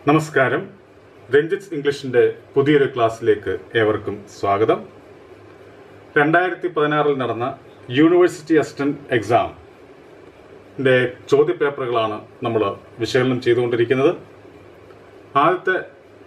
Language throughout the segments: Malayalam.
നമസ്കാരം രഞ്ജിത്ത് ഇംഗ്ലീഷിന്റെ പുതിയൊരു ക്ലാസ്സിലേക്ക് ഏവർക്കും സ്വാഗതം രണ്ടായിരത്തി പതിനാറിൽ നടന്ന യൂണിവേഴ്സിറ്റി അസിസ്റ്റന്റ് എക്സാം ന്റെ ചോദ്യപേപ്പറുകളാണ് നമ്മൾ വിശകലനം ചെയ്തുകൊണ്ടിരിക്കുന്നത് ആദ്യത്തെ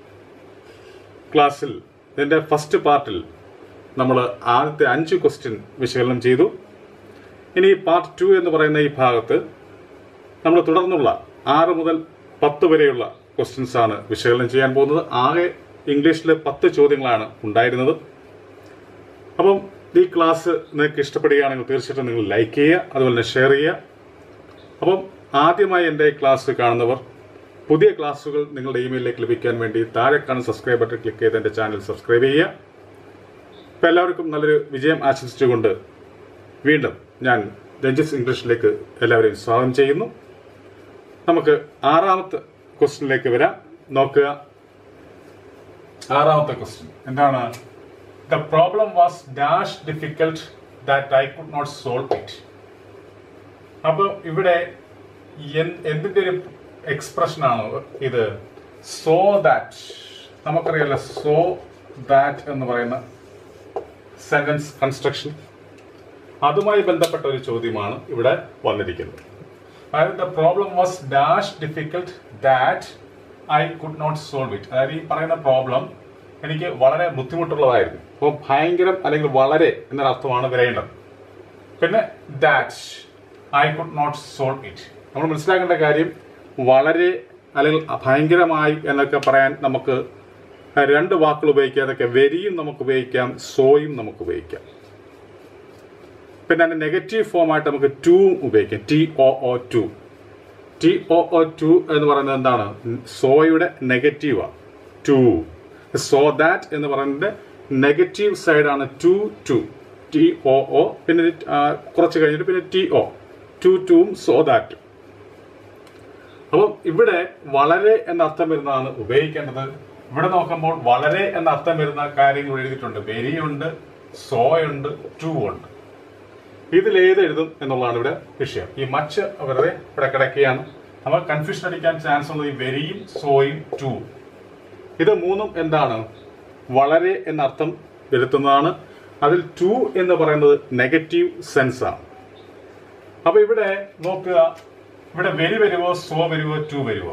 ക്ലാസ്സിൽ ഇതിന്റെ ഫസ്റ്റ് പാർട്ടിൽ നമ്മൾ ആദ്യത്തെ അഞ്ച് ക്വസ്റ്റ്യൻ വിശകലനം ചെയ്തു ഇനി പാർട്ട് ടു എന്ന് പറയുന്ന ഈ ഭാഗത്ത് നമ്മൾ തുടർന്നുള്ള ആറ് മുതൽ പത്ത് വരെയുള്ള ക്വസ്റ്റ്യൻസ് ആണ് വിശകലനം ചെയ്യാൻ പോകുന്നത് ആകെ ഇംഗ്ലീഷിൽ പത്ത് ചോദ്യങ്ങളാണ് ഉണ്ടായിരുന്നത് അപ്പം ഈ ക്ലാസ് നിങ്ങൾക്ക് ഇഷ്ടപ്പെടുകയാണെങ്കിൽ തീർച്ചയായിട്ടും നിങ്ങൾ ലൈക്ക് ചെയ്യുക അതുപോലെ തന്നെ ഷെയർ ചെയ്യുക അപ്പം ആദ്യമായി എൻ്റെ ക്ലാസ് കാണുന്നവർ പുതിയ ക്ലാസ്സുകൾ നിങ്ങളുടെ ഇമെയിലിലേക്ക് ലഭിക്കാൻ വേണ്ടി താഴെ കാണുന്ന സബ്സ്ക്രൈബ് ബട്ടൺ ക്ലിക്ക് ചെയ്ത് എൻ്റെ ചാനൽ സബ്സ്ക്രൈബ് ചെയ്യുക അപ്പം എല്ലാവർക്കും നല്ലൊരു വിജയം ആശംസിച്ചുകൊണ്ട് വീണ്ടും ഞാൻ രഞ്ജിത്ത് ഇംഗ്ലീഷിലേക്ക് എല്ലാവരെയും സ്വാഗതം ചെയ്യുന്നു നമുക്ക് ആറാമത്തെ ക്വസ്റ്റ്യനിലേക്ക് വരാം നോക്കുക ആറാമത്തെ ക്വസ്റ്റ്യൻ എന്താണ് the problem was dash difficult that I could not solve it അപ്പൊ ഇവിടെ എന്ത്- എന്തിന്റെ ഒരു എക്സ്പ്രഷൻ ആണ് ഇത് സോ ദാറ്റ് നമുക്കറിയാലോ സോ ദാറ്റ് എന്ന് പറയുന്ന സെന്റൻസ് കൺസ്ട്രക്ഷൻ അതുമായി ബന്ധപ്പെട്ട ഒരു ചോദ്യമാണ് ഇവിടെ വന്നിരിക്കുന്നത് അതായത് the problem was dash difficult that I could not solve it അതായത് ഈ പറയുന്ന പ്രോബ്ലം എനിക്ക് വളരെ ബുദ്ധിമുട്ടുള്ളതായിരുന്നു അപ്പോൾ ഭയങ്കരം അല്ലെങ്കിൽ വളരെ എന്നൊരർത്ഥമാണ് വരേണ്ടത് പിന്നെ that I could not solve it നമ്മൾ മനസ്സിലാക്കേണ്ട കാര്യം വളരെ അല്ലെങ്കിൽ ഭയങ്കരമായി എന്നൊക്കെ പറയാൻ നമുക്ക് രണ്ട് വാക്കുകൾ ഉപയോഗിക്കാം അതൊക്കെ വെരിയും നമുക്ക് ഉപയോഗിക്കാം സോയും നമുക്ക് ഉപയോഗിക്കാം പിന്നെ അതിന്റെ നെഗറ്റീവ് ഫോം ആയിട്ട് നമുക്ക് ടു ഉപയോഗിക്കാം T O O too T O O too എന്ന് പറയുന്നത് എന്താണ് സോയുടെ നെഗറ്റീവാണ് ടു സോ ദാറ്റ് എന്ന് പറയുന്നത് നെഗറ്റീവ് സൈഡാണ് too too T O O പിന്നെ ആ, കുറച്ച് കഴിഞ്ഞിട്ട് പിന്നെ ടി ഒ ടു ടുവും സോ ദാറ്റ് അപ്പം ഇവിടെ വളരെ എന്ന അർത്ഥം വരുന്നതാണ് ഉപയോഗിക്കേണ്ടത് ഇവിടെ നോക്കുമ്പോൾ വളരെ എന്ന അർത്ഥം വരുന്ന കാര്യങ്ങൾ എഴുതിയിട്ടുണ്ട് വെരി ഉണ്ട് സോ ഉണ്ട് ടു ഉണ്ട് ഇതിൽ ഏത് എഴുതും എന്നുള്ളതാണ് ഇവിടെ വിഷയം ഈ മച്ച് വെറുതെ ഇവിടെ കിടക്കുകയാണ് നമ്മൾ കൺഫ്യൂഷൻ അടിക്കാൻ ചാൻസ് ഉള്ളത് ഈ വെരിയും സോയും ടു ഇത് മൂന്നും എന്താണ് വളരെ എന്ന അർത്ഥം വരുത്തുന്നതാണ് അതിൽ ടു എന്ന് പറയുന്നത് നെഗറ്റീവ് സെൻസ് ആണ് അപ്പൊ ഇവിടെ നോക്കുക ഇവിടെ വെരി വരുവോ സോ വരുവോ ടു വരുവോ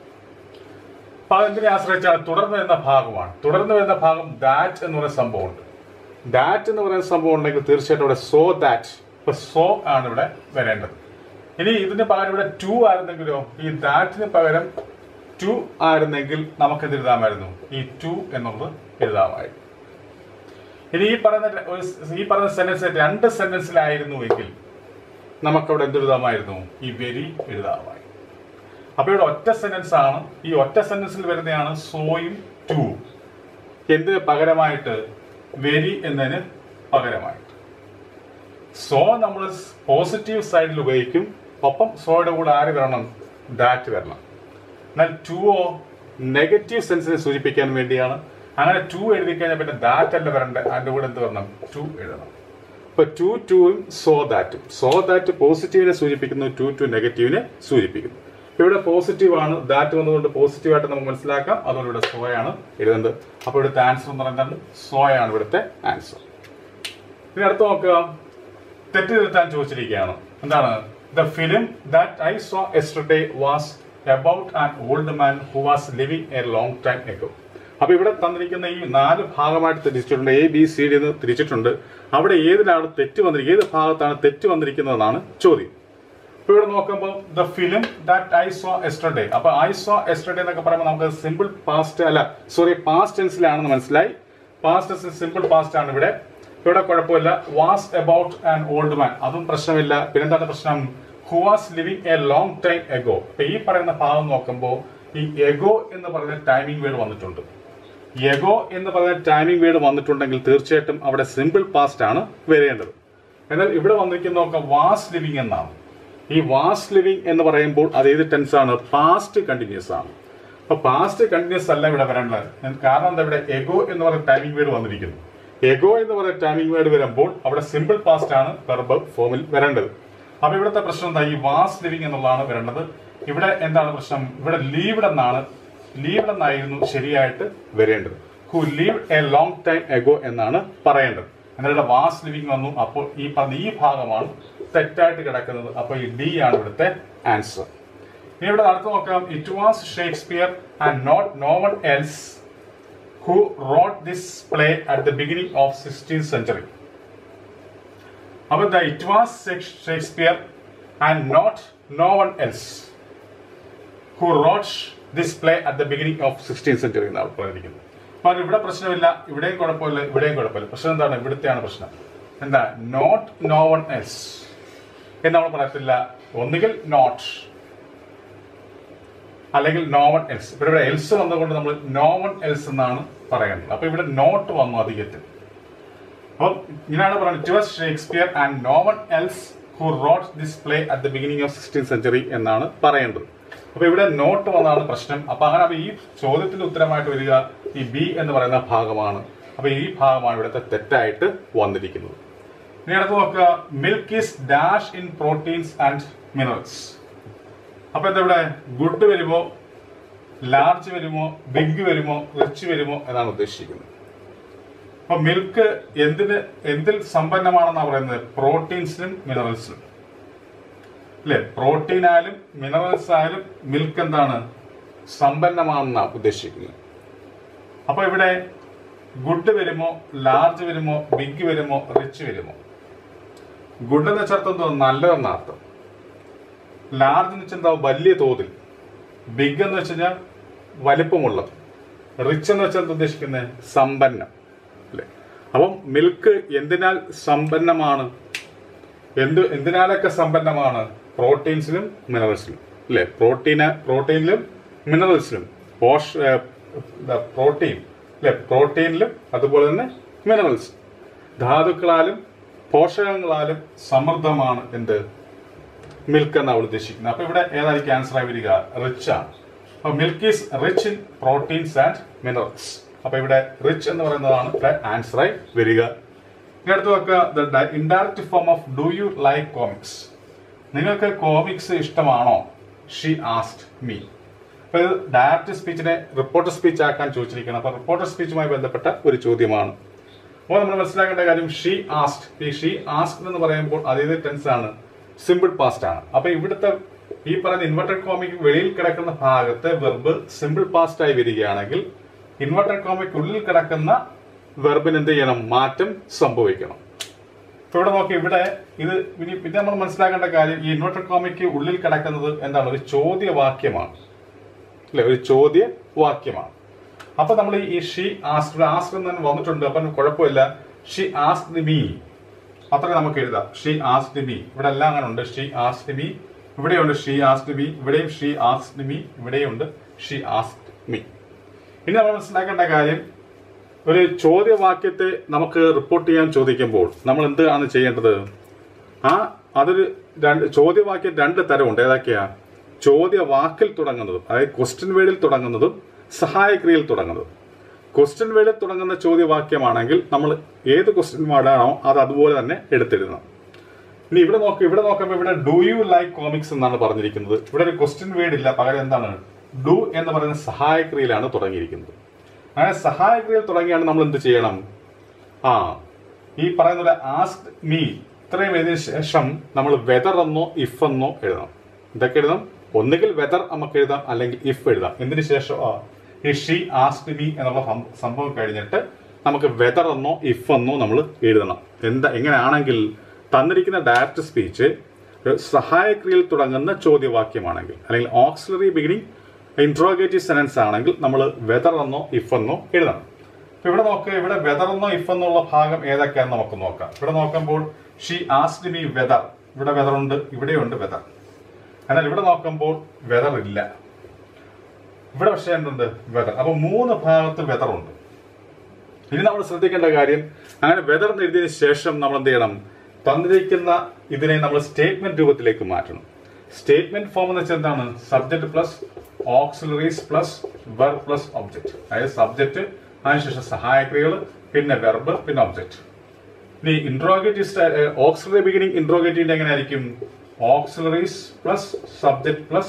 അപ്പൊ അതെന്തിനെ ആശ്രയിച്ചാണ് തുടർന്ന് വരുന്ന ഭാഗമാണ് തുടർന്ന് വരുന്ന ഭാഗം ദാറ്റ് എന്ന് പറയുന്ന സംഭവമുണ്ട് ദാറ്റ് എന്ന് പറയുന്ന സംഭവം ഉണ്ടെങ്കിൽ തീർച്ചയായിട്ടും ഇവിടെ സോ ദാറ്റ് ഇപ്പൊ സോ ആണ് ഇവിടെ വരേണ്ടത് ഇനി ഇതിന് പകരം ഇവിടെ ടു ആയിരുന്നെങ്കിലോ ഈ ദാറ്റിന് പകരം ടു ആയിരുന്നെങ്കിൽ നമുക്ക് എന്ത് എഴുതാമായിരുന്നു ഈ ടു എന്നുള്ളത് എഴുതാമായിരുന്നു ഇനി ഈ പറയുന്ന ര- ഒരു സ് ഈ പറയുന്ന സെന്റൻസ് രണ്ട് സെന്റൻസിലായിരുന്നുവെങ്കിൽ നമുക്കവിടെ എന്ത് എഴുതാമായിരുന്നു ഈ വെരി എഴുതാമായിരുന്നു അപ്പൊ ഇവിടെ ഒറ്റ സെന്റൻസ് ആണ് ഈ ഒറ്റ സെന്റൻസിൽ വരുന്നതാണ് സോയും ടു എന്തിന് പകരമായിട്ട് വെരി എന്നതിന് പകരമായിട്ട് സോ നമ്മൾ പോസിറ്റീവ് സൈഡിൽ ഉപയോഗിക്കും ഒപ്പം സോയുടെ കൂടെ ആര് വരണം ദാറ്റ് വരണം എന്നാൽ ടു ഓ നെഗറ്റീവ് സെൻസിനെ സൂചിപ്പിക്കാൻ വേണ്ടിയാണ് അങ്ങനെ ടു എഴുതി കഴിഞ്ഞാൽ പിന്നെ ദാറ്റ് അല്ല വരണ്ടേ അതിന്റെ കൂടെ എന്ത് വരണം ടു എഴുതണം ഇപ്പൊ ടു ടുവും സോ ദാറ്റും സോ ദാറ്റ് പോസിറ്റീവിനെ സൂചിപ്പിക്കുന്നു ടു ടു നെഗറ്റീവിനെ സൂചിപ്പിക്കുന്നു ഇവിടെ പോസിറ്റീവ് ആണ് ദാറ്റ് വന്നതുകൊണ്ട് പോസിറ്റീവ് ആയിട്ട് നമുക്ക് മനസ്സിലാക്കാം അതുകൊണ്ട് ഇവിടെ സോ ആണ് എഴുതുന്നത് അപ്പൊ ഇവിടുത്തെ ആൻസർ എന്ന് പറയുന്നത് സോ ആണ് ഇവിടുത്തെ ആൻസർ ഇനി അടുത്ത് നോക്കുക തെറ്റ് തിരുത്താൻ ചോദിച്ചിരിക്കുകയാണ് എന്താണ് the film that I saw yesterday was about an old man who was living a long time ago അപ്പൊ ഇവിടെ തന്നിരിക്കുന്ന ഈ നാല് ഭാഗമായിട്ട് തിരിച്ചിട്ടുണ്ട് എ ബി സി ഡി എന്ന് തിരിച്ചിട്ടുണ്ട് അവിടെ ഏതിലാണ് തെറ്റ് വന്നിരിക്കുന്നത് ഏത് ഭാഗത്താണ് തെറ്റ് വന്നിരിക്കുന്നതെന്നാണ് ചോദ്യം ഇപ്പൊ ഇവിടെ നോക്കുമ്പോൾ the film that I saw yesterday അപ്പൊ ഐ സോ എസ്റ്റർഡേ എന്നൊക്കെ പറയുമ്പോൾ നമുക്ക് സിമ്പിൾ പാസ്റ്റ് അല്ല സോറി പാസ്റ്റ് ടെൻസിലാണെന്ന് മനസ്സിലായി പാസ്റ്റ് ടെൻസിൽ സിമ്പിൾ പാസ്റ്റ് ആണ് ഇവിടെ ഇവിടെ കുഴപ്പമില്ല was about an old man അതും പ്രശ്നമില്ല പിന്നെന്താണ് പ്രശ്നം who was living a long time ago ഇപ്പൊ ഈ പറയുന്ന ഭാഗം നോക്കുമ്പോൾ ഈ എഗോ എന്ന് പറയുന്ന ടൈമിംഗ് വേർഡ് വന്നിട്ടുണ്ട് എഗോ എന്ന് പറയുന്ന ടൈമിംഗ് വേർഡ് വന്നിട്ടുണ്ടെങ്കിൽ തീർച്ചയായിട്ടും അവിടെ സിമ്പിൾ പാസ്റ്റ് ആണ് വരേണ്ടത് എന്നാൽ ഇവിടെ വന്നിരിക്കുന്ന നോക്കാം വാസ് ലിവിംഗ് എന്നാണ് ഈ വാസ് ലിവിംഗ് എന്ന് പറയുമ്പോൾ അത് ഏത് ടെൻസ് ആണ് പാസ്റ്റ് കണ്ടിന്യൂസ് ആണ് അപ്പൊ പാസ്റ്റ് കണ്ടിന്യൂസ് അല്ല ഇവിടെ വരേണ്ടത് ഞാൻ- കാരണം എന്താ ഇവിടെ എഗോ എന്ന് പറയുന്ന ടൈമിംഗ് വേർഡ് വന്നിരിക്കുന്നു എഗോ എന്ന് പറയുന്ന ടൈമിംഗ് വേർഡ് വരുമ്പോൾ അവിടെ സിമ്പിൾ പാസ്റ്റ് ആണ് വെർബ് ഫോമിൽ വരേണ്ടത് അപ്പൊ ഇവിടുത്തെ പ്രശ്നം എന്താ ഈ വാസ് ലിവിംഗ് എന്നുള്ളതാണ് വരേണ്ടത് ഇവിടെ എന്താണ് പ്രശ്നം ഇവിടെ ലീവ്ഡ് എന്നാണ് ലീവ്ഡ് എന്നായിരുന്നു ശരിയായിട്ട് വരേണ്ടത് who live a long time ago എന്നാണ് പറയേണ്ടത് എന്നിട്ട് വാസ് ലിവിങ് വന്നു അപ്പോൾ ഈ പറഞ്ഞ ഈ ഭാഗമാണ് തെറ്റായിട്ട് കിടക്കുന്നത് അപ്പോൾ ഈ ഡി ആണ് ഇവിടുത്തെ ആൻസർ ഇനി ഇവിടെ അടുത്ത് നോക്കാം it was Shakespeare and not no one else who wrote this play at the beginning of sixteen century അപ്പോൾ the it was Shakespeare and not no one else who wrote this play at the beginning of sixteen century എന്നാണ് പറഞ്ഞിരിക്കുന്നത് അപ്പോൾ ഇവിടെ പ്രശ്നമില്ല ഇവിടെയും കുഴപ്പമില്ല ഇവിടെയും കുഴപ്പമില്ല പ്രശ്നം എന്താണ് ഇവിടുത്തെയാണ് പ്രശ്നം എന്താ നോട്ട് നോ വൺ എൽസ് എന്ന് നമ്മൾ പറയത്തില്ല ഒന്നുകിൽ നോട്ട് അല്ലെങ്കിൽ നോ വൺ എൽസ് ഇവിടെ ഇവിടെ എൽസ് വന്നുകൊണ്ട് നമ്മൾ നോ വൺ എൽസ് എന്നാണ് പറയേണ്ടത് അപ്പൊ ഇവിടെ നോട്ട് വന്നു അധികത്തിൽ അപ്പം ഇങ്ങനെയാണ് പറയുന്നത് it was Shakespeare and no one else who wrote this play at the beginning of sixteen century എന്നാണ് പറയേണ്ടത് അപ്പൊ ഇവിടെ നോട്ട് വന്നതാണ് പ്രശ്നം അപ്പൊ അങ്ങനെ അപ്പൊ ഈ ചോദ്യത്തിന്റെ ഉത്തരമായിട്ട് വരിക ഈ ബി എന്ന് പറയുന്ന ഭാഗമാണ് അപ്പൊ ഈ ഭാഗമാണ് ഇവിടുത്തെ തെറ്റായിട്ട് വന്നിരിക്കുന്നത് ഇനി അടുത്ത് നോക്കുക milk is dash in proteins and minerals അപ്പൊ എന്താ ഇവിടെ ഗുഡ് വരുമോ ലാർജ് വരുമോ ബിഗ് വരുമോ റിച്ച് വരുമോ എന്നാണ് ഉദ്ദേശിക്കുന്നത് അപ്പൊ മിൽക്ക് എന്തിന് എന്തിൽ സമ്പന്നമാണെന്നാണ് പറയുന്നത് പ്രോട്ടീൻസിനും മിനറൽസിനും അല്ലെ പ്രോട്ടീനായാലും മിനറൽസ് ആയാലും മിൽക്ക് എന്താണ് സമ്പന്നമാണെന്നാണ് ഉദ്ദേശിക്കുന്നത് അപ്പൊ ഇവിടെ ഗുഡ് വരുമോ ലാർജ് വരുമോ ബിഗ് വരുമോ റിച്ച് വരുമോ ഗുഡ് എന്ന് വെച്ചാൽ എന്തോ നല്ലതെന്ന അർത്ഥം ലാർജ് എന്ന് വെച്ചാൽ എന്താ വലിയ തോതിൽ ബിഗ് എന്ന് വെച്ച് കഴിഞ്ഞാൽ വലിപ്പമുള്ളത് റിച്ച് എന്ന് വെച്ചാൽ എന്താ ഉദ്ദേശിക്കുന്നത് സമ്പന്നം അല്ലെ അപ്പം മിൽക്ക് എന്തിനാൽ സമ്പന്നമാണ് എന്ത് എന്തിനാലൊക്കെ സമ്പന്നമാണ് പ്രോട്ടീൻസിലും മിനറൽസിലും അല്ലെ പ്രോട്ടീന് പ്രോട്ടീനിലും മിനറൽസിലും പോഷ പ്രോട്ടീൻ അല്ലെ പ്രോട്ടീനിലും അതുപോലെ തന്നെ മിനറൽസ് ധാതുക്കളാലും പോഷകങ്ങളാലും സമൃദ്ധമാണ് എന്ത് മിൽക്ക് എന്നാണ് അവൾ ഉദ്ദേശിക്കുന്നത് അപ്പൊ ഇവിടെ ഏതായിരിക്കും ആൻസർ ആയി വരിക റിച്ച് ആണ് അപ്പൊ milk is rich in proteins and minerals അപ്പൊ ഇവിടെ റിച്ച് എന്ന് പറയുന്നതാണ് ഇവിടെ ആൻസർ ആയി വരിക ഇനി അടുത്ത് നോക്കുക the indirect form of do you like comics നിങ്ങൾക്ക് കോമിക്സ് ഇഷ്ടമാണോ ഷീ ആസ്റ്റ് മീ അപ്പൊ ഇത് ഡയറക്റ്റ് സ്പീച്ചിനെ റിപ്പോർട്ടർ സ്പീച്ച് ആക്കാൻ ചോദിച്ചിരിക്കണം അപ്പൊ റിപ്പോർട്ടർ സ്പീച്ചുമായി ബന്ധപ്പെട്ട ഒരു ചോദ്യമാണ് അപ്പോൾ നമ്മൾ മനസ്സിലാക്കേണ്ട കാര്യം ഷീ ആസ്റ്റ് ഈ ഷീ ആസ്റ്റ് എന്ന് പറയുമ്പോൾ അതേത് ടെൻസ് ആണ് സിമ്പിൾ പാസ്റ്റ് ആണ് അപ്പൊ ഇവിടുത്തെ ഈ പറയുന്ന ഇൻവെർട്ടഡ് കോമിക് വെളിയിൽ കിടക്കുന്ന ഭാഗത്തെ വെർബ് സിമ്പിൾ പാസ്റ്റ് ആയി വരികയാണെങ്കിൽ ഇൻവെർട്ടഡ് കോമിക് ഉള്ളിൽ കിടക്കുന്ന വെർബിന് എന്ത് ചെയ്യണം മാറ്റം സംഭവിക്കണം ഇപ്പൊ ഇവിടെ നോക്കി ഇവിടെ ഇത് ഇനി പിന്നെ നമ്മൾ മനസ്സിലാക്കേണ്ട കാര്യം ഈ ഇൻവെർട്ടഡ് കോമിക്ക് ഉള്ളിൽ കിടക്കുന്നത് എന്താണ് ഒരു ചോദ്യവാക്യമാണ് അല്ലെ ഒരു ചോദ്യ വാക്യമാണ് അപ്പൊ നമ്മൾ ഈ ഷീ ആസ്റ്റ് ആസ്റ്റ് എന്ന് തന്നെ വന്നിട്ടുണ്ട് അപ്പം കുഴപ്പമില്ല ഷീ ആസ്റ്റ് മീ അത്ര നമുക്ക് എഴുതാം ഷീ ആസ്റ്റ് മീ ഇവിടെ എല്ലാം അങ്ങനെ ഉണ്ട് ഷീ ആസ്റ്റ് മീ ഇവിടെയുണ്ട് ഷീ ആസ്റ്റ് മീ ഇവിടെയും ഷീ ആസ്റ്റ് മീ ഇവിടെയുണ്ട് ഷീ ആസ്റ്റ് മീ ഇനി നമ്മൾ മനസ്സിലാക്കേണ്ട കാര്യം ഒരു ചോദ്യവാക്യത്തെ നമുക്ക് റിപ്പോർട്ട് ചെയ്യാൻ ചോദിക്കുമ്പോൾ നമ്മൾ എന്താണ് ചെയ്യേണ്ടത് ആ അതൊരു രണ്ട് ചോദ്യവാക്യം രണ്ട് തരമുണ്ട് ഏതൊക്കെയാ ചോദ്യവാക്കിൽ തുടങ്ങുന്നതും അതായത് ക്വസ്റ്റ്യൻ വേർഡിൽ തുടങ്ങുന്നതും സഹായക്രിയയിൽ തുടങ്ങുന്നതും ക്വസ്റ്റ്യൻ വേർഡിൽ തുടങ്ങുന്ന ചോദ്യവാക്യമാണെങ്കിൽ നമ്മൾ ഏത് ക്വസ്റ്റ്യൻ വേർഡാണോ അത് അതുപോലെ തന്നെ എടുത്തെഴുതണം ഇനി ഇവിടെ നോക്ക് ഇവിടെ നോക്കുമ്പോൾ ഇവിടെ ഡു യു ലൈക്ക് കോമിക്സ് എന്നാണ് പറഞ്ഞിരിക്കുന്നത് ഇവിടെ ഒരു ക്വസ്റ്റ്യൻ വേർഡ് ഇല്ല പകരം എന്താണ് ഡു എന്ന് പറയുന്ന സഹായക്രിയയിലാണ് തുടങ്ങിയിരിക്കുന്നത് അങ്ങനെ സഹായക്രിയയിൽ തുടങ്ങിയാണ് നമ്മൾ എന്ത് ചെയ്യണം ആ ഈ പറയുന്ന പോലെ ആസ്ക് മീ ഇത്രയും എഴുതിയ ശേഷം നമ്മൾ വെതർ എന്നോ ഇഫ് എന്നോ എഴുതണം ഇതൊക്കെ എഴുതാം ഒന്നുകിൽ വെതർ നമുക്ക് എഴുതാം അല്ലെങ്കിൽ ഇഫ് എഴുതാം എന്തിനു ശേഷം ആ, ഈ ഷീ ആസ്ക് മീ എന്നുള്ള സം- സംഭവം കഴിഞ്ഞിട്ട് നമുക്ക് വെതർ എന്നോ ഇഫ് എന്നോ നമ്മൾ എഴുതണം എന്താ എങ്ങനെയാണെങ്കിൽ തന്നിരിക്കുന്ന ഡയറക്റ്റ് സ്പീച്ച് സഹായക്രിയയിൽ തുടങ്ങുന്ന ചോദ്യവാക്യമാണെങ്കിൽ അല്ലെങ്കിൽ ഓക്സിലറി ബിഗിനിങ് ഇൻട്രോഗേറ്റീവ് സെനൻസ് ആണെങ്കിൽ നമ്മൾ വെതർ എന്നോ ഇഫ് എന്നോ എഴുതണം ഇപ്പൊ ഇവിടെ നോക്കുക ഇവിടെ വെതർ എന്നോ ഇഫ് എന്നുള്ള ഭാഗം ഏതൊക്കെയാണെന്ന് നമുക്ക് നോക്കാം ഇവിടെ നോക്കുമ്പോൾ ഷീ ആസ്ഡ് മീ വെതർ ഇവിടെ വെതർ ഉണ്ട് ഇവിടെയുണ്ട് വെതർ എന്നാൽ ഇവിടെ നോക്കുമ്പോൾ വെതർ ഇല്ല ഇവിടെ പക്ഷേ എന്തുണ്ട് വെതർ അപ്പൊ മൂന്ന് ഭാഗത്ത് വെതർ ഉണ്ട് ഇനി നമ്മൾ ശ്രദ്ധിക്കേണ്ട കാര്യം അങ്ങനെ വെതർ എന്ന് എഴുതിയതിനു ശേഷം നമ്മൾ എന്ത് ചെയ്യണം തന്നിരിക്കുന്ന ഇതിനെ നമ്മൾ സ്റ്റേറ്റ്മെന്റ് രൂപത്തിലേക്ക് മാറ്റണം സ്റ്റേറ്റ്മെന്റ് ഫോം എന്ന് വെച്ചാൽ എന്താണ് subject plus auxiliaries plus verb plus object അതായത് സബ്ജക്റ്റ് അതിനുശേഷം സഹായക്രിയകൾ പിന്നെ വെർബ് പിന്നെ ഒബ്ജക്റ്റ് ഇനി ഇൻട്രോഗേറ്റീവ് ഓക്സിലറി ബിഗിനിങ് ഇൻട്രോഗേറ്റീവിന്റെ എങ്ങനെ ആയിരിക്കും auxiliaries plus subject plus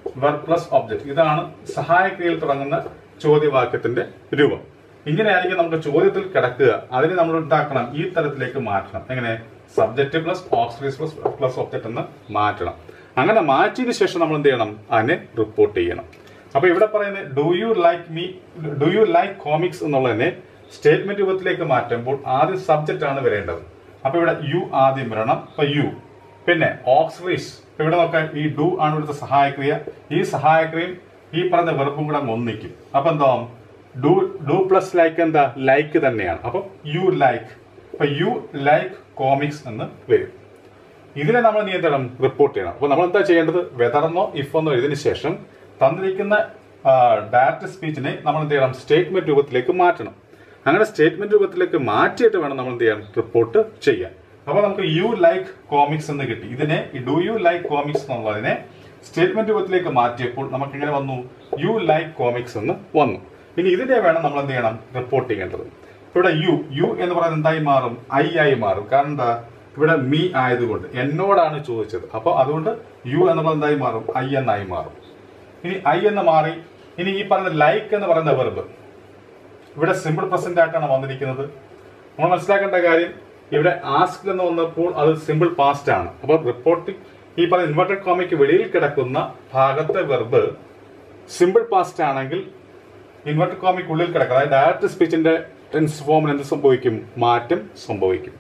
verb plus object ഇതാണ് സഹായക്രിയയിൽ തുടങ്ങുന്ന ചോദ്യവാക്യത്തിന്റെ രൂപം ഇങ്ങനെയായിരിക്കും നമുക്ക് ചോദ്യത്തിൽ കിടക്കുക അതിനെ നമ്മൾ ഉണ്ടാക്കണം ഈ തരത്തിലേക്ക് മാറ്റണം എങ്ങനെ subject plus auxiliaries plus plus object എന്ന് മാറ്റണം അങ്ങനെ മാറ്റിയതിനു ശേഷം നമ്മൾ എന്ത് ചെയ്യണം അതിനെ റിപ്പോർട്ട് ചെയ്യണം അപ്പൊ ഇവിടെ പറയുന്നത് do you like me do you like comics എന്നുള്ളതിനെ സ്റ്റേറ്റ്മെന്റ് രൂപത്തിലേക്ക് മാറ്റുമ്പോൾ ആദ്യം സബ്ജക്റ്റ് ആണ് വരേണ്ടത് അപ്പൊ ഇവിടെ യു ആദ്യം വരണം അപ്പൊ യു പിന്നെ ഓക്സിലീസ് ഇവിടെ നോക്കാൻ ഈ ഡു ആണ് ഇവിടുത്തെ സഹായക്രിയ ഈ സഹായക്രിയയും ഈ പറഞ്ഞ വെറുപ്പും കൂടെ അങ്ങ് ഒന്നിക്കും അപ്പൊ എന്താ ഡു ഡു പ്ലസ് ലൈക്ക് എന്താ ലൈക്ക് തന്നെയാണ് അപ്പൊ യു ലൈക്ക് അപ്പൊ യു ലൈക്ക് കോമിക്സ് എന്ന് വരും ഇതിനെ നമ്മൾ നിയന്ത്രണം റിപ്പോർട്ട് ചെയ്യണം അപ്പോൾ നമ്മൾ എന്താ ചെയ്യേണ്ടത് വെതർന്നോ ഇഫ് എന്നോ ഇതിന് ശേഷം തന്നിരിക്കുന്ന ഡയറക്റ്റ് സ്പീച്ചിനെ നമ്മൾ എന്ത് ചെയ്യണം സ്റ്റേറ്റ്മെന്റ് രൂപത്തിലേക്ക് മാറ്റണം അങ്ങനെ സ്റ്റേറ്റ്മെന്റ് രൂപത്തിലേക്ക് മാറ്റിയിട്ട് വേണം നമ്മൾ എന്ത് ചെയ്യാൻ റിപ്പോർട്ട് ചെയ്യാൻ അപ്പോൾ നമുക്ക് യു ലൈക്ക് കോമിക്സ് എന്ന് കിട്ടി ഇതിനെ ഡു യു ലൈക്ക് കോമിക്സ് എന്നുള്ളതിനെ സ്റ്റേറ്റ്മെന്റ് രൂപത്തിലേക്ക് മാറ്റിയപ്പോൾ നമുക്ക് എങ്ങനെ വന്നു യു ലൈക്ക് കോമിക്സ് എന്ന് വന്നു ഇനി ഇതിനെ വേണം നമ്മൾ എന്ത് ചെയ്യണം റിപ്പോർട്ട് ചെയ്യേണ്ടത് ഇവിടെ യു യു എന്ന് പറയുന്നത് എന്തായി മാറും ഐ ആയി മാറും കാരണം എന്താ ഇവിടെ മീ ആയതുകൊണ്ട് എന്നോടാണ് ചോദിച്ചത് അപ്പോൾ അതുകൊണ്ട് യു എന്നുള്ളത് എന്തായി മാറും ഐ എന്നായി മാറും ഇനി ഐ എന്ന് മാറി ഇനി ഈ പറയുന്ന ലൈക്ക് എന്ന് പറയുന്ന വെർബ് ഇവിടെ സിമ്പിൾ പ്രസന്റ് ആയിട്ടാണ് വന്നിരിക്കുന്നത് നമ്മൾ മനസ്സിലാക്കേണ്ട കാര്യം ഇവിടെ ആസ്ക് എന്ന് വന്നപ്പോൾ അത് സിമ്പിൾ പാസ്റ്റ് ആണ് അപ്പോൾ റിപ്പോർട്ടിംഗ് ഈ പറയുന്ന ഇൻവെർട്ടഡ് കോമിക്ക് വെളിയിൽ കിടക്കുന്ന ഭാഗത്തെ വെർബ് സിമ്പിൾ പാസ്റ്റ് ആണെങ്കിൽ ഇൻവെർട്ടഡ് കോമിക്ക് ഉള്ളിൽ കിടക്കുക അതായത് ഡയറക്റ്റ് സ്പീച്ചിന്റെ ടെൻസ് ഫോമിന് എന്ത് സംഭവിക്കും മാറ്റം സംഭവിക്കും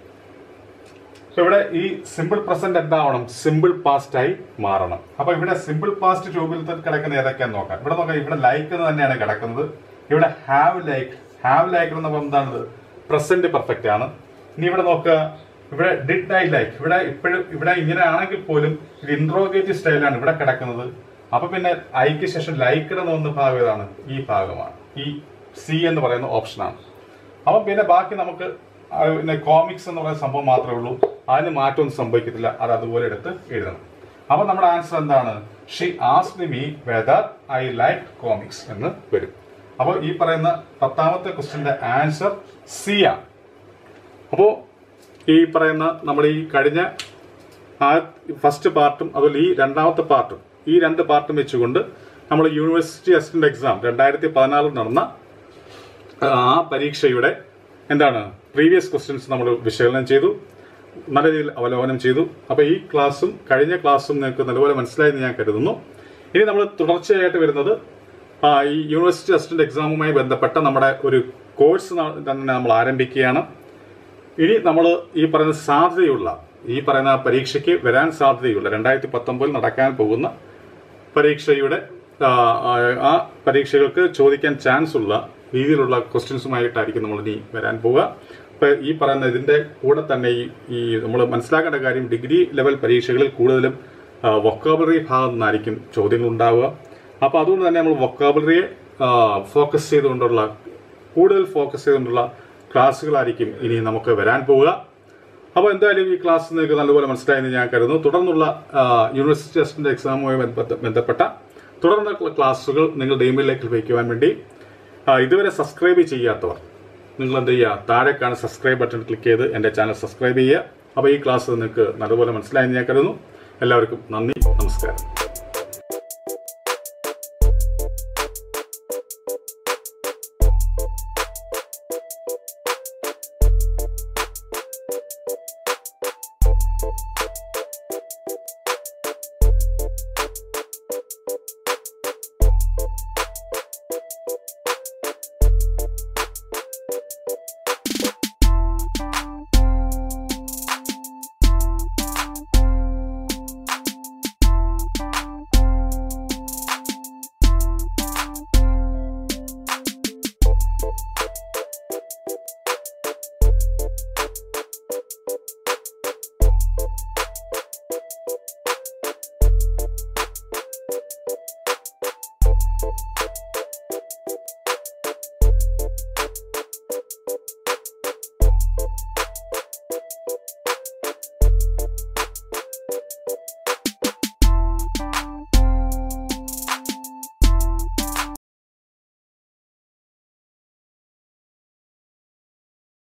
അപ്പൊ ഇവിടെ ഈ സിമ്പിൾ പ്രസന്റ് എന്താവണം സിമ്പിൾ പാസ്റ്റ് ആയി മാറണം അപ്പൊ ഇവിടെ സിമ്പിൾ പാസ്റ്റ് രൂപത്തിൽ കിടക്കുന്ന ഏതൊക്കെയാന്ന് നോക്കാം ഇവിടെ നോക്കാം ഇവിടെ ലൈക്ക് എന്ന് തന്നെയാണ് കിടക്കുന്നത് ഇവിടെ ഹാവ് ലൈക്ക് ഹാവ് ലൈക്ക് എന്ന് പറയുന്നത് എന്താണ് പ്രസന്റ് പെർഫെക്റ്റ് ആണ് ഇനി ഇവിടെ നോക്കുക ഇവിടെ ഡിഡ് ഐ ലൈക്ക് ഇവിടെ ഇപ്പോഴും ഇവിടെ ഇങ്ങനെ ആണെങ്കിൽ പോലും ഇത് ഇൻട്രോഗേറ്റീവ് സ്റ്റൈലാണ് ഇവിടെ കിടക്കുന്നത് അപ്പൊ പിന്നെ ഐക്ക് ശേഷം ലൈക്ക് എന്ന് വന്ന ഭാഗം ഏതാണ് ഈ ഭാഗമാണ് ഈ സി എന്ന് പറയുന്ന ഓപ്ഷനാണ് അപ്പൊ പിന്നെ ബാക്കി നമുക്ക് ആ പിന്നെ കോമിക്സ് എന്ന് പറയുന്ന സംഭവം മാത്രമേ ഉള്ളൂ അതിന് മാറ്റമൊന്നും സംഭവിക്കത്തില്ല അത് അതുപോലെ എടുത്ത് എഴുതണം അപ്പൊ നമ്മുടെ ആൻസർ എന്താണ് she asked me whether I like comics എന്ന് വരും അപ്പോൾ ഈ പറയുന്ന പത്താമത്തെ ക്വസ്റ്റിന്റെ ആൻസർ സി ആണ് അപ്പോൾ ഈ പറയുന്ന നമ്മൾ ഈ കഴിഞ്ഞ ആ ഫസ്റ്റ് പാർട്ടും അതുപോലെ ഈ രണ്ടാമത്തെ പാർട്ടും ഈ രണ്ട് പാർട്ടും വെച്ചുകൊണ്ട് നമ്മൾ യൂണിവേഴ്സിറ്റി അസിസ്റ്റന്റ് എക്സാം രണ്ടായിരത്തി പതിനാറിൽ നടന്ന ആ പരീക്ഷയുടെ എന്താണ് പ്രീവിയസ് ക്വസ്റ്റ്യൻസ് നമ്മൾ വിശകലനം ചെയ്തു നല്ല രീതിയിൽ അവലോകനം ചെയ്തു അപ്പോൾ ഈ ക്ലാസ്സും കഴിഞ്ഞ ക്ലാസ്സും നിങ്ങൾക്ക് നല്ലപോലെ മനസ്സിലായെന്ന് ഞാൻ കരുതുന്നു ഇനി നമ്മൾ തുടർച്ചയായിട്ട് വരുന്നത് ആ, ഈ യൂണിവേഴ്സിറ്റി അസിസ്റ്റന്റ് എക്സാമുമായി ബന്ധപ്പെട്ട നമ്മുടെ ഒരു കോഴ്സ് തന്നെ നമ്മൾ ആരംഭിക്കുകയാണ് ഇനി നമ്മൾ ഈ പറയുന്ന സാധ്യതയുള്ള ഈ പറയുന്ന പരീക്ഷയ്ക്ക് വരാൻ സാധ്യതയുള്ള രണ്ടായിരത്തി പത്തൊമ്പതിൽ നടക്കാൻ പോകുന്ന പരീക്ഷയുടെ ആ, ആ, ആ പരീക്ഷകൾക്ക് ചോദിക്കാൻ ചാൻസ് ഉള്ള രീതിയിലുള്ള ക്വസ്റ്റ്യൻസുമായിട്ടായിരിക്കും നമ്മൾ ഇനി വരാൻ പോവുക അപ്പൊ ഈ പറയുന്ന ഇതിന്റെ കൂടെ തന്നെ ഈ ഈ നമ്മൾ മനസ്സിലാക്കേണ്ട കാര്യം ഡിഗ്രി ലെവൽ പരീക്ഷകളിൽ കൂടുതലും വൊക്കാബുലറി ഭാഗത്തു നിന്നായിരിക്കും ചോദ്യങ്ങൾ ഉണ്ടാവുക അപ്പൊ അതുകൊണ്ട് തന്നെ നമ്മൾ വൊക്കാബുലറിയെ ഫോക്കസ് ചെയ്തുകൊണ്ടുള്ള കൂടുതൽ ഫോക്കസ് ചെയ്തുകൊണ്ടുള്ള ക്ലാസ്സുകളായിരിക്കും ഇനി നമുക്ക് വരാൻ പോവുക അപ്പോൾ എന്തായാലും ഈ ക്ലാസ് നിങ്ങൾക്ക് നല്ലപോലെ മനസ്സിലായെന്ന് ഞാൻ കരുതുന്നു തുടർന്നുള്ള ആ, യൂണിവേഴ്സിറ്റി അസിസ്റ്റന്റ് എക്സാമുമായി ബന്ധപ്പെട്ട- ബന്ധപ്പെട്ട തുടർന്നുള്ള ക്ലാസ്സുകൾ നിങ്ങളുടെ ഇമെയിലിലേക്ക് ലഭിക്കുവാൻ വേണ്ടി ആ, ഇതുവരെ സബ്സ്ക്രൈബ് ചെയ്യാത്തവർ നിങ്ങൾ എന്ത് ചെയ്യുക താഴെ കാണുന്ന സബ്സ്ക്രൈബ് ബട്ടൺ ക്ലിക്ക് ചെയ്ത് എൻ്റെ ചാനൽ സബ്സ്ക്രൈബ് ചെയ്യുക അപ്പോൾ ഈ ക്ലാസ് നിങ്ങൾക്ക് നല്ലപോലെ മനസ്സിലായെന്ന് ഞാൻ കരുതുന്നു എല്ലാവർക്കും നന്ദി നമസ്കാരം